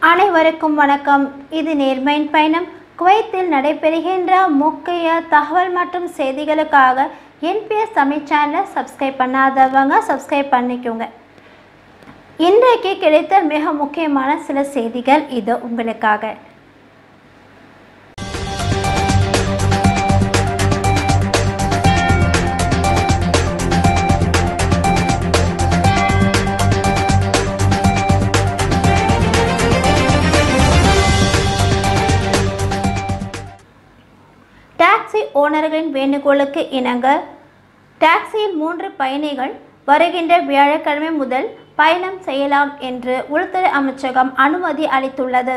அனைவருக்கும் வணக்கம் இது நேர்மையின் பயணம் குவைத்தில் நடைபெறுகின்ற முக்கிய தகவல் மற்றும் செய்திகளுக்காக என்பிஎஸ் தமிழ் சேனலை சப்ஸ்கிரைப் பண்ணாதவங்க சப்ஸ்கிரைப் பண்ணிக்கோங்க இன்றைக்கு கிடைத்த மிக முக்கியமான சில செய்திகள் இது உங்களுக்காக டாக்ஸி ஓனர்களின் வேண்டுகோளுக்கு இணங்க டாக்ஸியில் மூன்று பயணிகள் வருகின்ற வியாழக்கிழமை முதல் பயணம் செய்யலாம் என்று உள்துறை அமைச்சகம் அனுமதி அளித்துள்ளது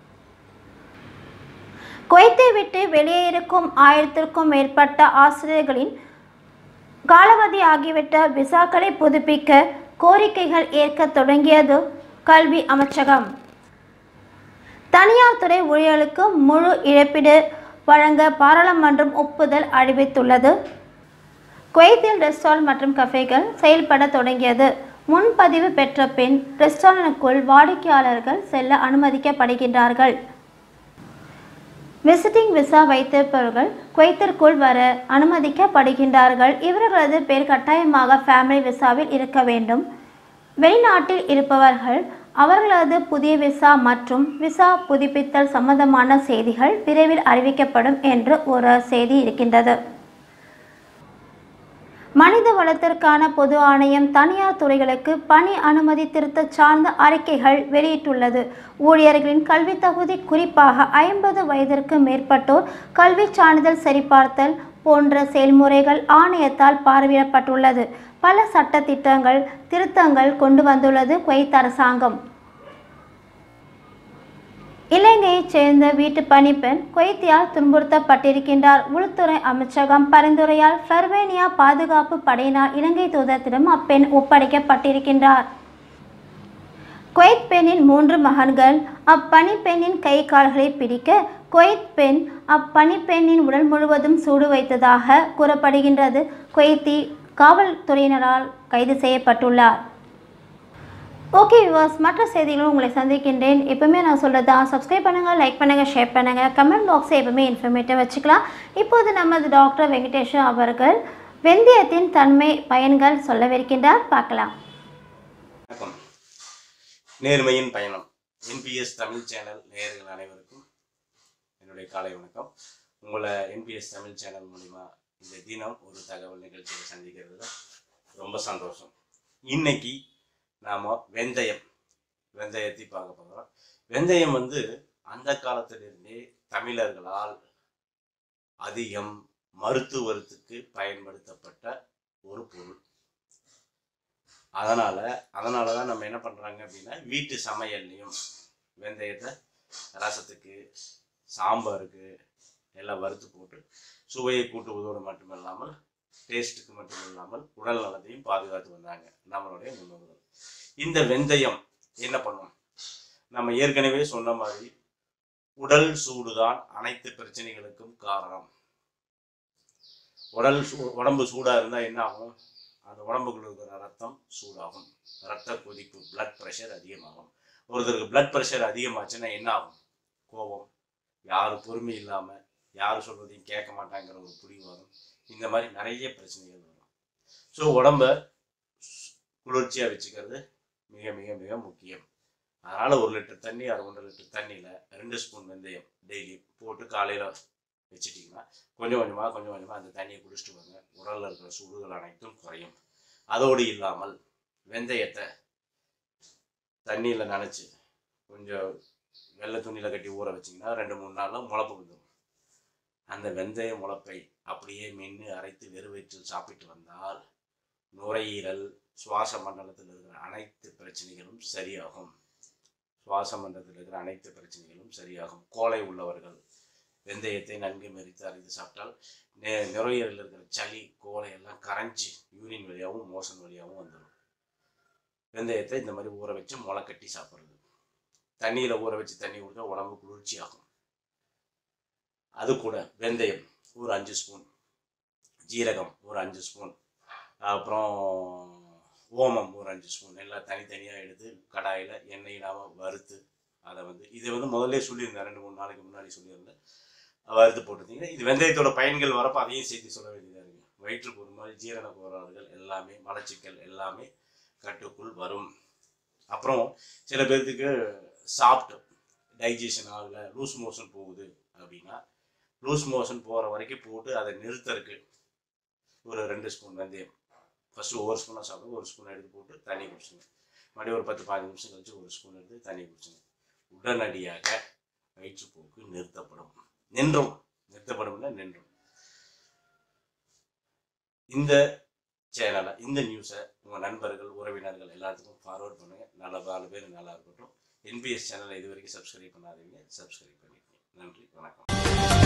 குவைத்தை விட்டு வெளியே இருக்கும் ஆயிரத்திற்கும் மேற்பட்ட ஆசிரியர்களின் காலாவதி ஆகிவிட்ட விசாக்களை புதுப்பிக்க கோரிக்கைகள் ஏற்க தொடங்கியது கல்வி அமைச்சகம் தனியார் துறை ஊழியர்களுக்கு முழு இழப்பீடு வழங்க பாராளுமன்றம் ஒப்புதல் அறிவித்துள்ளது குவைத்தில் ரெஸ்டாரண்ட் மற்றும் கஃபேகள் செயல்பட தொடங்கியது முன்பதிவு பெற்ற பின் ரெஸ்டாரண்ட்டுக்குள் வாடிக்கையாளர்கள் செல்ல அனுமதிக்கப்படுகின்றார்கள் விசிட்டிங் விசா வைத்திருப்பவர்கள் குவைத்திற்குள் வர அனுமதிக்கப்படுகின்றார்கள் இவர்களது பேர் கட்டாயமாக ஃபேமிலி விசாவில் இருக்க வேண்டும் வெளிநாட்டில் இருப்பவர்கள் அவர்களது புதிய விசா மற்றும் விசா புதுப்பித்தல் சம்பந்தமான செய்திகள் விரைவில் அறிவிக்கப்படும் என்று ஒரு செய்தி இருக்கின்றது மனித வளத்திற்கான பொது ஆணையம் தனியார் துறைகளுக்கு பணி அனுமதி திருத்தச் சார்ந்த அறிக்கைகள் வெளியிட்டுள்ளது ஊழியர்களின் கல்வி தகுதி குறிப்பாக ஐம்பது வயதிற்கு மேற்பட்டோர் கல்வி சான்றிதழ் சரிபார்த்தல் போன்ற செயல்முறைகள் ஆணையத்தால் பார்வையிடப்பட்டுள்ளது பல சட்டத்திட்டங்கள் திருத்தங்கள் கொண்டு வந்துள்ளது குவைத் அரசாங்கம் இலங்கையைச் சேர்ந்த வீட்டு பணிப்பெண் குவைத்தியால் துன்புறுத்தப்பட்டிருக்கின்றார் உள்துறை அமைச்சகம் பரிந்துரையால் ஃபெர்வேனியா பாதுகாப்பு படையினர் இலங்கை தூதத்திடம் அப்பெண் ஒப்படைக்கப்பட்டிருக்கின்றார் குவைத் பெண்ணின் மூன்று மகன்கள் அப்பணிப்பெண்ணின் கை கால்களை பிடிக்க குவைத் பெண் அப்பணிப்பெண்ணின் உடல் முழுவதும் சூடு வைத்ததாக கூறப்படுகின்றது குவைத்தி காவல்துறையினரால் கைது செய்யப்பட்டுள்ளார் ஓகே விவாஸ் மற்ற செய்திகளும் உங்களை சந்திக்கின்றேன் எப்பவுமே நான் சொல்கிறது தான் சப்ஸ்கிரைப் பண்ணுங்கள் லைக் பண்ணுங்கள் ஷேர் பண்ணுங்கள் கமெண்ட் பாக்ஸை எப்பவுமே இன்ஃபர்மேட்டிவ் வச்சுக்கலாம் இப்போது நமது டாக்டர் வெங்கடேஷன் அவர்கள் வெந்தயத்தின் தன்மை பயன்கள் சொல்லவிருக்கின்றார் பார்க்கலாம் வணக்கம் நேர்மையின் பயணம் என்பிஎஸ் தமிழ் சேனல் நேயர்கள் அனைவருக்கும் என்னுடைய காலை வணக்கம் உங்களை என்பிஎஸ் தமிழ் சேனல் மூலிமா இந்த தினம் ஒரு தகவல் நிகழ்ச்சியை சந்திக்கிறதுல ரொம்ப சந்தோஷம் இன்னைக்கு நாம் வெந்தயம் வெந்தயத்தை பார்க்க போகிறோம் வெந்தயம் வந்து அந்த காலத்திலிருந்தே தமிழர்களால் அதிகம் மருத்துவத்துக்கு பயன்படுத்தப்பட்ட ஒரு பொருள் அதனால அதனால தான் நம்ம என்ன பண்றாங்க அப்படின்னா வீட்டு சமையல்லையும் வெந்தயத்தை ரசத்துக்கு சாம்பாருக்கு எல்லாம் வறுத்து போட்டு சுவையை கூட்டுவதோடு மட்டுமில்லாமல் டேஸ்ட்டுக்கு மட்டும் இல்லாமல் உடல் நலத்தையும் பாதுகாத்து வந்தாங்க நம்மளுடைய முன்னோர்கள் இந்த வெந்தயம் என்ன பண்ணும் நம்ம ஏற்கனவே சொன்ன மாதிரி உடல் சூடுதான் அனைத்து பிரச்சனைகளுக்கும் காரணம் உடல் சூ உடம்பு சூடாக இருந்தால் என்ன ஆகும் அந்த உடம்புக்குள்ள இருக்கிற ரத்தம் சூடாகும் ரத்த கொதிப்பு பிளட் ப்ரெஷர் அதிகமாகும் ஒருத்தருக்கு பிளட் ப்ரெஷர் அதிகமாச்சுன்னா என்ன ஆகும் கோபம் யாரும் பொறுமை இல்லாமல் யார் சொல்றதையும் கேட்க மாட்டாங்கிற ஒரு புரிவு வரும் இந்த மாதிரி நிறைய பிரச்சனைகள் வரும் ஸோ உடம்ப குளிர்ச்சியாக வச்சுக்கிறது மிக மிக மிக முக்கியம் அதனால் ஒரு லிட்டர் தண்ணி அரை ஒன்றரை லிட்டர் தண்ணியில் ரெண்டு ஸ்பூன் வெந்தயம் டெய்லி போட்டு காலையில் வச்சுட்டிங்கன்னா கொஞ்சம் கொஞ்சமாக கொஞ்சம் கொஞ்சமாக அந்த தண்ணியை குடிச்சிட்டு வாங்க உடலில் இருக்கிற சூடுகள் அனைத்தும் குறையும் அதோடு இல்லாமல் வெந்தயத்தை தண்ணியில் நனைச்சி கொஞ்சம் வெள்ளை துணியில் கட்டி ஊற வச்சிங்கன்னா ரெண்டு மூணு நாளில் முளப்பு வந்துடும் அந்த வெந்தய முளப்பை அப்படியே மென்று அரைத்து வெறுவயிற்றில் சாப்பிட்டு வந்தால் நுரையீரல் சுவாச மண்டலத்தில் இருக்கிற அனைத்து பிரச்சனைகளும் சரியாகும் சுவாச மண்டலத்தில் இருக்கிற அனைத்து பிரச்சனைகளும் சரியாகும் கோலை உள்ளவர்கள் வெந்தயத்தை நன்கு மெரித்து அரைத்து சாப்பிட்டால் நெ- நுரையீரலில் இருக்கிற சளி கோலை எல்லாம் கரைஞ்சி யூரின் வழியாகவும் மோஷன் வழியாகவும் வந்துடும் வெந்தயத்தை இந்த மாதிரி ஊற வச்சு முளை கட்டி சாப்பிட்றது தண்ணியில் ஊற வச்சு தண்ணி குடிச்சா உடம்பு குளிர்ச்சி ஆகும் அது கூட வெந்தயம் ஒரு அஞ்சு ஸ்பூன் ஜீரகம் ஒரு அஞ்சு ஸ்பூன் அப்புறம் ஓமம் ஒரு அஞ்சு ஸ்பூன் எல்லாம் தனித்தனியாக எடுத்து கடாயில் எண்ணெய் இல்லாமல் வறுத்து அதை வந்து இதை வந்து முதல்ல சொல்லியிருந்தேன் ரெண்டு மூணு நாளைக்கு முன்னாடி சொல்லியிருந்தேன் வறுத்து போட்டிருந்தீங்க இது வெந்தயத்தோட பயன்கள் வரப்போ அதையும் சேர்த்து சொல்ல வேண்டியதாக இருக்கு வயிற்றுக்கு ஒரு மாதிரி ஜீரண கோளாறுகள் எல்லாமே மலச்சிக்கல் எல்லாமே கட்டுக்குள் வரும் அப்புறம் சில பேர்த்துக்கு சாப்பிட்டு டைஜஷன் ஆகல லூஸ் மோஷன் போகுது அப்படின்னா லூஸ் மோஷன் போகிற வரைக்கும் போட்டு அதை நிறுத்தறதுக்கு ஒரு ரெண்டு ஸ்பூன் வெந்தயம் ஃபஸ்ட்டு ஒவ்வொரு ஸ்பூனாக சாப்பிடுங்க ஒரு ஸ்பூன் எடுத்து போட்டு தண்ணி குடிச்சுங்க மறுபடியும் ஒரு பத்து பதினஞ்சு நிமிஷம் கழிச்சு ஒரு ஸ்பூன் எடுத்து தண்ணி குடிச்சுங்க உடனடியாக வயிற்றுப்போக்கு நிறுத்தப்படும் நின்றும் நிறுத்தப்படும்னா நின்றும் இந்த சேனலை இந்த நியூஸை உங்கள் நண்பர்கள் உறவினர்கள் எல்லாத்துக்கும் ஃபார்வர்ட் பண்ணுங்கள் நல்ல நாலு பேர் நல்லா இருக்கட்டும் என்பிஎஸ் சேனலை இது வரைக்கும் சப்ஸ்கிரைப் பண்ணாதீங்க சப்ஸ்கிரைப் பண்ணிக்கோங்க நன்றி வணக்கம்